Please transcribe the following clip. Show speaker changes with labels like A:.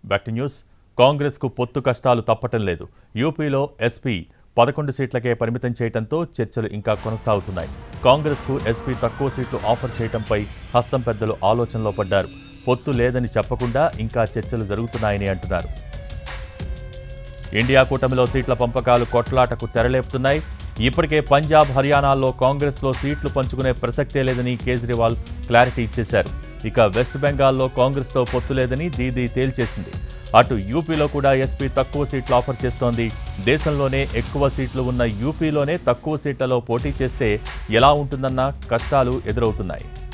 A: back to news కాంగ్రెస్కు పొత్తు కష్టాలు తప్పటం లేదు యూపీలో ఎస్పీ పదకొండు సీట్లకే పరిమితం చేయడంతో చర్చలు ఇంకా కొనసాగుతున్నాయి కాంగ్రెస్కు ఎస్పీ తక్కువ సీట్లు ఆఫర్ చేయడంపై హస్తం పెద్దలు ఆలోచనలో పడ్డారు పొత్తు లేదని చెప్పకుండా ఇంకా చర్చలు జరుగుతున్నాయని అంటున్నారు ఇండియా కూటమిలో సీట్ల పంపకాలు కొట్లాటకు తెరలేపుతున్నాయి ఇప్పటికే పంజాబ్ హర్యానాల్లో కాంగ్రెస్లో సీట్లు పంచుకునే ప్రసక్తే లేదని కేజ్రీవాల్ క్లారిటీ ఇచ్చేశారు ఇక వెస్ట్ బెంగాల్లో కాంగ్రెస్తో పొత్తు లేదని దీదీ తేల్చేసింది అటు యూపీలో కూడా ఎస్పీ తక్కువ సీట్లు ఆఫర్ చేస్తోంది దేశంలోనే ఎక్కువ సీట్లు ఉన్న యూపీలోనే తక్కువ సీట్లలో పోటీ చేస్తే ఎలా ఉంటుందన్న కష్టాలు ఎదురవుతున్నాయి